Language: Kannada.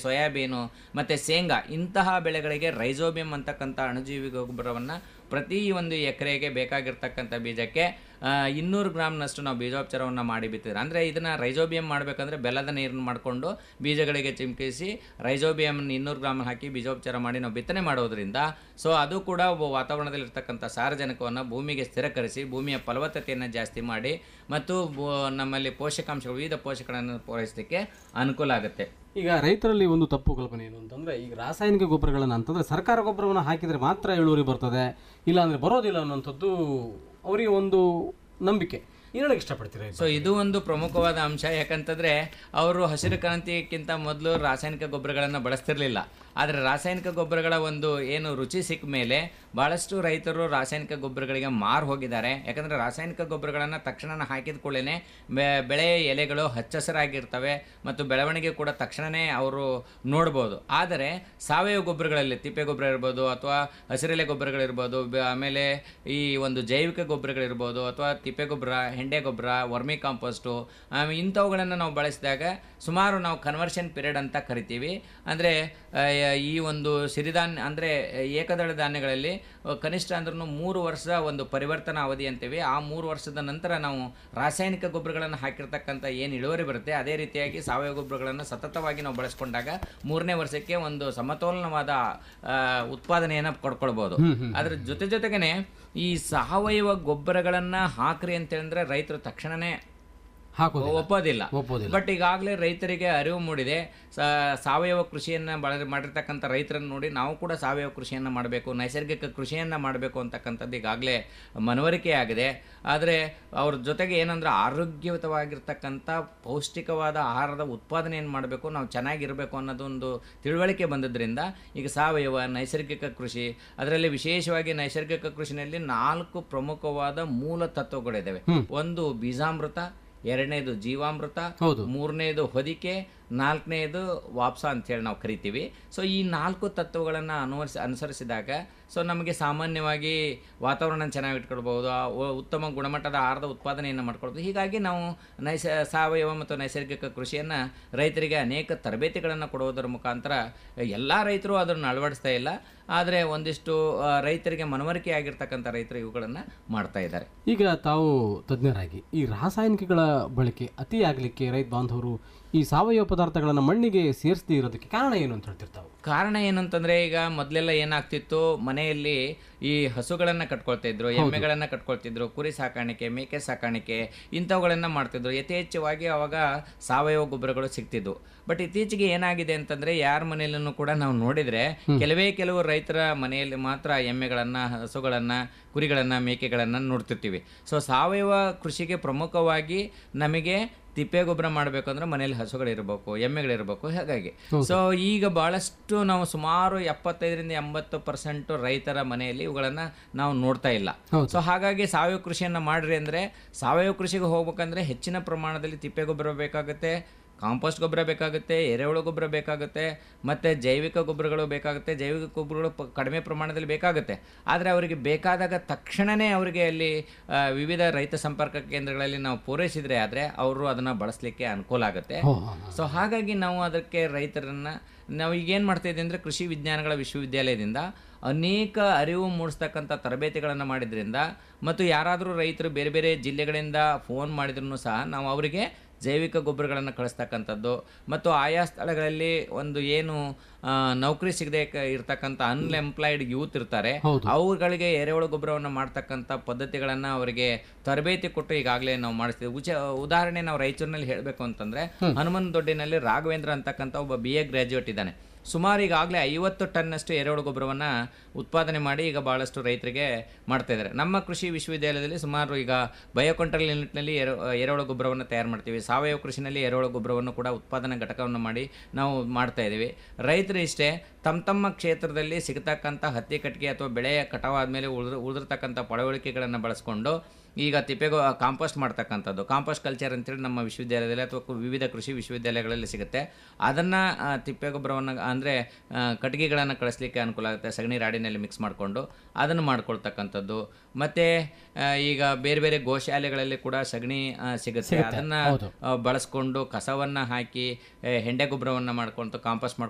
ಸೋಯಾಬೀನು ಮತ್ತು ಶೇಂಗಾ ಇಂತಹ ಬೆಳೆಗಳಿಗೆ ರೈಸೋಬಿಯಂ ಅಂತಕ್ಕಂಥ ಅಣುಜೀವಿ ಗೊಬ್ಬರವನ್ನು ಪ್ರತಿ ಒಂದು ಎಕರೆಗೆ ಬೇಕಾಗಿರ್ತಕ್ಕಂಥ ಬೀಜಕ್ಕೆ ಆ, ಇನ್ನೂರು ಗ್ರಾಮ್ನಷ್ಟು ನಾವು ಬೀಜೋಪಚಾರವನ್ನು ಮಾಡಿ ಬಿತ್ತಿದ್ರೆ ಅಂದರೆ ಇದನ್ನು ರೈಸೋಬಿಯಂ ಮಾಡಬೇಕಂದ್ರೆ ಬೆಲ್ಲದ ನೀರನ್ನು ಮಾಡಿಕೊಂಡು ಬೀಜಗಳಿಗೆ ಚಿಮುಕಿಸಿ ರೈಸೋಬಿಯಂ ಇನ್ನೂರು ಗ್ರಾಮ್ ಹಾಕಿ ಬೀಜೋಪಚಾರ ಮಾಡಿ ನಾವು ಬಿತ್ತನೆ ಮಾಡೋದ್ರಿಂದ ಸೊ ಅದು ಕೂಡ ಒಬ್ಬ ವಾತಾವರಣದಲ್ಲಿರ್ತಕ್ಕಂಥ ಸಾರಜನಕವನ್ನು ಭೂಮಿಗೆ ಸ್ಥಿರಕರಿಸಿ ಭೂಮಿಯ ಫಲವತ್ತತೆಯನ್ನು ಜಾಸ್ತಿ ಮಾಡಿ ಮತ್ತು ಭೂ- ನಮ್ಮಲ್ಲಿ ಪೋಷಕಾಂಶಗಳು ವಿವಿಧ ಪೋಷಕಗಳನ್ನು ಪೂರೈಸಲಿಕ್ಕೆ ಅನುಕೂಲ ಆಗುತ್ತೆ ಈಗ ರೈತರಲ್ಲಿ ಒಂದು ತಪ್ಪು ಕಲ್ಪನೆ ಏನು ಅಂತಂದ್ರೆ ಈಗ ರಾಸಾಯನಿಕ ಗೊಬ್ಬರಗಳನ್ನು ಅಂತಂದ್ರೆ ಸರ್ಕಾರ ಗೊಬ್ಬರವನ್ನು ಹಾಕಿದರೆ ಮಾತ್ರ ಇಳುವರಿ ಬರ್ತದೆ ಇಲ್ಲ ಅಂದ್ರೆ ಬರೋದಿಲ್ಲ ಅನ್ನೋಂಥದ್ದು ಅವರಿಗೆ ಒಂದು ನಂಬಿಕೆ ಏನು ಹೇಳಕ್ಕೆ ಇಷ್ಟಪಡ್ತೀರಾ ಇದು? ಸೊ ಇದು ಒಂದು ಪ್ರಮುಖವಾದ ಅಂಶ ಯಾಕಂತಂದ್ರೆ ಅವರು ಹಸಿರು ಕ್ರಾಂತಿಗಿಂತ ಮೊದಲು ರಾಸಾಯನಿಕ ಗೊಬ್ಬರಗಳನ್ನು ಬಳಸ್ತಿರ್ಲಿಲ್ಲ ಆದರೆ ರಾಸಾಯನಿಕ ಗೊಬ್ಬರಗಳ ಒಂದು ಏನು ರುಚಿ ಸಿಕ್ಕ ಮೇಲೆ ಭಾಳಷ್ಟು ರೈತರು ರಾಸಾಯನಿಕ ಗೊಬ್ಬರಗಳಿಗೆ ಮಾರು ಹೋಗಿದ್ದಾರೆ ಯಾಕಂದರೆ ರಾಸಾಯನಿಕ ಗೊಬ್ಬರಗಳನ್ನು ತಕ್ಷಣ ಹಾಕಿದ ಕೂಡಲೇ ಬೆಳೆ ಎಲೆಗಳು ಹಚ್ಚಹಸಿರಾಗಿರ್ತವೆ ಮತ್ತು ಬೆಳವಣಿಗೆ ಕೂಡ ತಕ್ಷಣವೇ ಅವರು ನೋಡ್ಬೋದು ಆದರೆ ಸಾವಯವ ಗೊಬ್ಬರಗಳಲ್ಲಿ ತಿಪ್ಪೆ ಗೊಬ್ಬರ ಇರ್ಬೋದು ಅಥವಾ ಹಸಿರೆಲೆ ಗೊಬ್ಬರಗಳಿರ್ಬೋದು ಬ- ಆಮೇಲೆ ಈ ಒಂದು ಜೈವಿಕ ಗೊಬ್ಬರಗಳಿರ್ಬೋದು ಅಥವಾ ತಿಪ್ಪೆ ಗೊಬ್ಬರ ಹೆಂಡೆ ಗೊಬ್ಬರ ವರ್ಮಿ ಕಾಂಪೋಸ್ಟು ಆಮೇಲೆ ಇಂಥವುಗಳನ್ನು ನಾವು ಬಳಸಿದಾಗ ಸುಮಾರು ನಾವು ಕನ್ವರ್ಷನ್ ಪೀರಿಯಡ್ ಅಂತ ಕರಿತೀವಿ ಅಂದರೆ ಈ ಒಂದು ಸಿರಿಧಾನ್ಯ ಅಂದರೆ ಏಕದಳ ಧಾನ್ಯಗಳಲ್ಲಿ ಅಹ್, ಕನಿಷ್ಠ ಅಂದ್ರೂ ಮೂರು ವರ್ಷ ಒಂದು ಪರಿವರ್ತನಾ ಅವಧಿ ಅಂತೀವಿ ಆ ಮೂರು ವರ್ಷದ ನಂತರ ನಾವು ರಾಸಾಯನಿಕ ಗೊಬ್ಬರಗಳನ್ನು ಹಾಕಿರ್ತಕ್ಕಂಥ ಏನು ಇಳುವರಿ ಬರುತ್ತೆ ಅದೇ ರೀತಿಯಾಗಿ ಸಾವಯವ ಗೊಬ್ಬರಗಳನ್ನು ಸತತವಾಗಿ ನಾವು ಬಳಸ್ಕೊಂಡಾಗ ಮೂರನೇ ವರ್ಷಕ್ಕೆ ಒಂದು ಸಮತೋಲನವಾದ ಆ, ಉತ್ಪಾದನೆಯನ್ನು ಪಡ್ಕೊಳ್ಬೋದು ಅದ್ರ ಜೊತೆ ಜೊತೆಗೇನೆ ಈ ಸಾವಯವ ಗೊಬ್ಬರಗಳನ್ನು ಹಾಕ್ರಿ ಅಂತ ಹೇಳಿದ್ರೆ ರೈತರು ತಕ್ಷಣನೇ ಹಾಕೋದಿಲ್ಲ ಒಪ್ಪೋದಿಲ್ಲ ಒಪ್ಪೋದಿಲ್ಲ ಬಟ್ ಈಗಾಗಲೇ ರೈತರಿಗೆ ಅರಿವು ಮೂಡಿದೆ ಸ- ಸಾವಯವ ಕೃಷಿಯನ್ನು ಬಳ ಮಾಡಿರ್ತಕ್ಕಂಥ ರೈತರನ್ನು ನೋಡಿ ನಾವು ಕೂಡ ಸಾವಯವ ಕೃಷಿಯನ್ನು ಮಾಡಬೇಕು ನೈಸರ್ಗಿಕ ಕೃಷಿಯನ್ನು ಮಾಡಬೇಕು ಅಂತಕ್ಕಂಥದ್ದು ಈಗಾಗಲೇ ಮನವರಿಕೆ ಆಗಿದೆ ಆದರೆ ಅವ್ರ ಜೊತೆಗೆ ಏನಂದ್ರೆ ಆರೋಗ್ಯಯುತವಾಗಿರ್ತಕ್ಕಂಥ ಪೌಷ್ಟಿಕವಾದ ಆಹಾರದ ಉತ್ಪಾದನೆಯನ್ನು ಮಾಡಬೇಕು ನಾವು ಚೆನ್ನಾಗಿರಬೇಕು ಅನ್ನೋದೊಂದು ತಿಳುವಳಿಕೆ ಬಂದದ್ರಿಂದ ಈಗ ಸಾವಯವ ನೈಸರ್ಗಿಕ ಕೃಷಿ ಅದರಲ್ಲಿ ವಿಶೇಷವಾಗಿ ನೈಸರ್ಗಿಕ ಕೃಷಿನಲ್ಲಿ ನಾಲ್ಕು ಪ್ರಮುಖವಾದ ಮೂಲ ತತ್ವಗಳಿದ್ದಾವೆ ಒಂದು ಬೀಜಾಮೃತ ಎರಡನೇದು ಜೀವಾಮೃತ ಹೌದು. ಮೂರನೇದು ಹೊದಿಕೆ ನಾಲ್ಕನೇದು ವಾಪ್ಸ ಅಂತೇಳಿ ನಾವು ಕರಿತೀವಿ ಸೊ ಈ ನಾಲ್ಕು ತತ್ವಗಳನ್ನು ಅನುವರ್ಸಿ ಅನುಸರಿಸಿದಾಗ ಸೊ ನಮಗೆ ಸಾಮಾನ್ಯವಾಗಿ ವಾತಾವರಣ ಚೆನ್ನಾಗಿ ಇಟ್ಕೊಳ್ಬೋದು ಆ ಉ- ಉತ್ತಮ ಗುಣಮಟ್ಟದ ಆಹಾರದ ಉತ್ಪಾದನೆಯನ್ನು ಮಾಡ್ಕೊಳ್ಬೋದು ಹೀಗಾಗಿ ನಾವು ನೈಸ ಸಾವಯವ ಮತ್ತು ನೈಸರ್ಗಿಕ ಕೃಷಿಯನ್ನು ರೈತರಿಗೆ ಅನೇಕ ತರಬೇತಿಗಳನ್ನು ಕೊಡುವುದರ ಮುಖಾಂತರ ಎಲ್ಲ ರೈತರು ಅದನ್ನು ಅಳವಡಿಸ್ತಾ ಇಲ್ಲ ಆದರೆ ಒಂದಿಷ್ಟು ಆ, ರೈತರಿಗೆ ಮನವರಿಕೆ ಆಗಿರ್ತಕ್ಕಂಥ ರೈತರು ಇವುಗಳನ್ನು ಮಾಡ್ತಾ ಇದ್ದಾರೆ ಈಗ ತಾವು ತಜ್ಞರಾಗಿ ಈ ರಾಸಾಯನಿಕಗಳ ಬಳಕೆ ಅತಿ ಆಗಲಿಕ್ಕೆ ರೈತ ಬಾಂಧವರು ಈ ಸಾವಯವ ಪದಾರ್ಥಗಳನ್ನು ಮಣ್ಣಿಗೆ ಸೇರಿಸದೇ ಇರೋದಕ್ಕೆ ಕಾರಣ ಏನು ಅಂತ ಹೇಳ್ತಿರ್ತಾವೆ ಕಾರಣ ಏನಂತಂದ್ರೆ ಈಗ ಮೊದಲೆಲ್ಲ ಏನಾಗ್ತಿತ್ತು ಮನೆಯಲ್ಲಿ ಈ ಹಸುಗಳನ್ನ ಕಟ್ಕೊಳ್ತಾ ಇದ್ರು ಎಮ್ಮೆಗಳನ್ನ ಕಟ್ಕೊಳ್ತಿದ್ರು ಕುರಿ ಸಾಕಾಣಿಕೆ ಮೇಕೆ ಸಾಕಾಣಿಕೆ ಇಂಥವುಗಳನ್ನ ಮಾಡ್ತಿದ್ರು ಯಥೇಚ್ಛವಾಗಿ ಅವಾಗ ಸಾವಯವ ಗೊಬ್ಬರಗಳು ಸಿಗ್ತಿದ್ವು ಬಟ್ ಇತ್ತೀಚೆಗೆ ಏನಾಗಿದೆ ಅಂತಂದ್ರೆ ಯಾರ ಮನೆಯಲ್ಲೂ ಕೂಡ ನಾವು ನೋಡಿದ್ರೆ ಕೆಲವೇ ಕೆಲವು ರೈತರ ಮನೆಯಲ್ಲಿ ಮಾತ್ರ ಎಮ್ಮೆಗಳನ್ನ ಹಸುಗಳನ್ನ ಕುರಿಗಳನ್ನ ಮೇಕೆಗಳನ್ನ ನೋಡ್ತಿರ್ತೀವಿ ಸೊ ಸಾವಯವ ಕೃಷಿಗೆ ಪ್ರಮುಖವಾಗಿ ನಮಗೆ ತಿಪ್ಪೆ ಗೊಬ್ಬರ ಮಾಡಬೇಕು ಅಂದ್ರೆ ಮನೇಲಿ ಹಸುಗಳಿರ್ಬೇಕು ಎಮ್ಮೆಗಳಿರ್ಬೇಕು ಹಾಗಾಗಿ ಸೊ ಈಗ ಬಹಳಷ್ಟು ನಾವು ಸುಮಾರು ಎಪ್ಪತ್ತೈದರಿಂದ ಎಂಬತ್ತು ಪರ್ಸೆಂಟ್ ರೈತರ ಮನೆಯಲ್ಲಿ ಇವುಗಳನ್ನ ನಾವು ನೋಡ್ತಾ ಇಲ್ಲ ಸೊ ಹಾಗಾಗಿ ಸಾವಯವ ಕೃಷಿಯನ್ನ ಮಾಡ್ರಿ ಅಂದ್ರೆ ಸಾವಯವ ಕೃಷಿಗೆ ಹೋಗ್ಬೇಕಂದ್ರೆ ಹೆಚ್ಚಿನ ಪ್ರಮಾಣದಲ್ಲಿ ತಿಪ್ಪೆ ಗೊಬ್ಬರ ಬೇಕಾಗುತ್ತೆ ಕಾಂಪೋಸ್ಟ್ ಗೊಬ್ಬರ ಬೇಕಾಗುತ್ತೆ ಎರೆಹುಳು ಗೊಬ್ಬರ ಬೇಕಾಗುತ್ತೆ ಮತ್ತು ಜೈವಿಕ ಗೊಬ್ಬರಗಳು ಬೇಕಾಗುತ್ತೆ ಜೈವಿಕ ಗೊಬ್ಬರಗಳು ಪ- ಕಡಿಮೆ ಪ್ರಮಾಣದಲ್ಲಿ ಬೇಕಾಗುತ್ತೆ ಆದರೆ ಅವರಿಗೆ ಬೇಕಾದಾಗ ತಕ್ಷಣವೇ ಅವರಿಗೆ ಅಲ್ಲಿ ಆ, ವಿವಿಧ ರೈತ ಸಂಪರ್ಕ ಕೇಂದ್ರಗಳಲ್ಲಿ ನಾವು ಪೂರೈಸಿದರೆ ಆದರೆ ಅವರು ಅದನ್ನು ಬಳಸಲಿಕ್ಕೆ ಅನುಕೂಲ ಆಗುತ್ತೆ ಸೊ ಹಾಗಾಗಿ ನಾವು ಅದಕ್ಕೆ ರೈತರನ್ನ ನಾವು ಈಗ ಏನು ಮಾಡ್ತಾ ಇದ್ದೀವಿ ಅಂದರೆ ಕೃಷಿ ವಿಜ್ಞಾನಗಳ ವಿಶ್ವವಿದ್ಯಾಲಯದಿಂದ ಅನೇಕ ಅರಿವು ಮೂಡಿಸ್ತಕ್ಕಂಥ ತರಬೇತಿಗಳನ್ನು ಮಾಡಿದ್ರಿಂದ ಮತ್ತು ಯಾರಾದರೂ ರೈತರು ಬೇರೆ ಬೇರೆ ಜಿಲ್ಲೆಗಳಿಂದ ಫೋನ್ ಮಾಡಿದ್ರು ಸಹ ನಾವು ಅವರಿಗೆ ಜೈವಿಕ ಗೊಬ್ಬರಗಳನ್ನು ಕಳಿಸ್ತಕ್ಕಂಥದ್ದು ಮತ್ತು ಆಯಾ ಸ್ಥಳಗಳಲ್ಲಿ ಒಂದು ಏನು ಆ, ನೌಕರಿ ಸಿಗದೆ ಇರ್ತಕ್ಕಂಥ ಅನ್ಎಂಪ್ಲಾಯ್ಡ್ ಯೂತ್ ಇರ್ತಾರೆ ಅವುಗಳಿಗೆ ಎರೆಹುಳು ಗೊಬ್ಬರವನ್ನು ಮಾಡ್ತಕ್ಕಂಥ ಪದ್ಧತಿಗಳನ್ನು ಅವರಿಗೆ ತರಬೇತಿ ಕೊಟ್ಟು ಈಗಾಗಲೇ ನಾವು ಮಾಡಿಸ್ತೀವಿ ಉಚ ಉದಾಹರಣೆ ನಾವು ರಾಯಚೂರಿನಲ್ಲಿ ಹೇಳಬೇಕು ಅಂತಂದ್ರೆ ಹನುಮನ್ ದೊಡ್ಡಿನಲ್ಲಿ ರಾಘವೇಂದ್ರ ಅಂತಕ್ಕಂಥ ಒಬ್ಬ ಬಿ ಎ ಗ್ರಾಜ್ಯುಯೇಟ್ ಇದ್ದಾನೆ ಸುಮಾರು ಈಗಾಗಲೇ ಐವತ್ತು ಟನ್ನಷ್ಟು ಎರೆಹುಳು ಗೊಬ್ಬರವನ್ನು ಉತ್ಪಾದನೆ ಮಾಡಿ ಈಗ ಭಾಳಷ್ಟು ರೈತರಿಗೆ ಮಾಡ್ತಾ ಇದ್ದಾರೆ ನಮ್ಮ ಕೃಷಿ ವಿಶ್ವವಿದ್ಯಾಲಯದಲ್ಲಿ ಸುಮಾರು ಈಗ ಬಯೋಕಂಟ್ರೋಲ್ ಯೂನಿಟ್ನಲ್ಲಿ ಎರೆ ಎರೆಹುಳು ಗೊಬ್ಬರವನ್ನು ತಯಾರು ಮಾಡ್ತೀವಿ ಸಾವಯವ ಕೃಷಿನಲ್ಲಿ ಎರೆಹುಳು ಗೊಬ್ಬರವನ್ನು ಕೂಡ ಉತ್ಪಾದನಾ ಘಟಕವನ್ನು ಮಾಡಿ ನಾವು ಮಾಡ್ತಾ ಇದ್ದೀವಿ ರೈತರು ಇಷ್ಟೇ ತಮ್ಮ ತಮ್ಮ ಕ್ಷೇತ್ರದಲ್ಲಿ ಸಿಗತಕ್ಕಂಥ ಹತ್ತಿ ಕಟ್ಟಿಗೆ ಅಥವಾ ಬೆಳೆ ಕಟಾವಾದ್ಮೇಲೆ ಉಳಿದ ಉಳಿದಿರ್ತಕ್ಕಂಥ ಪಳವಳಿಕೆಗಳನ್ನು ಬಳಸ್ಕೊಂಡು ಈಗ ತಿಪ್ಪೆಗೊ ಕಾಂಪೋಸ್ಟ್ ಮಾಡ್ತಕ್ಕಂಥದ್ದು ಕಾಂಪೋಸ್ಟ್ ಕಲ್ಚರ್ ಅಂತೇಳಿ ನಮ್ಮ ವಿಶ್ವವಿದ್ಯಾಲಯದಲ್ಲಿ ಅಥವಾ ಕು- ವಿವಿಧ ಕೃಷಿ ವಿಶ್ವವಿದ್ಯಾಲಯಗಳಲ್ಲಿ ಸಿಗುತ್ತೆ ಅದನ್ನು ತಿಪ್ಪೆ ಗೊಬ್ಬರವನ್ನು ಅಂದರೆ ಕಟ್ಟಿಗೆಗಳನ್ನು ಕಳಿಸ್ಲಿಕ್ಕೆ ಅನುಕೂಲ ಆಗುತ್ತೆ ಸಗಣಿ ರಾಡಿನಲ್ಲಿ ಮಿಕ್ಸ್ ಮಾಡಿಕೊಂಡು ಅದನ್ನು ಮಾಡ್ಕೊಳ್ತಕ್ಕಂಥದ್ದು ಮತ್ತು ಈಗ ಬೇರೆ ಬೇರೆ ಗೋಶಾಲೆಗಳಲ್ಲಿ ಕೂಡ ಸಗಣಿ ಆ, ಸಿಗುತ್ತೆ ಅದನ್ನು ಬಳಸ್ಕೊಂಡು ಕಸವನ್ನು ಹಾಕಿ ಆ, ಹೆಂಡೆ ಗೊಬ್ಬರವನ್ನು ಮಾಡ್ಕೊಂಡು ಕಾಂಪೋಸ್ಟ್ ಮಾಡ್ಕೊಂಡು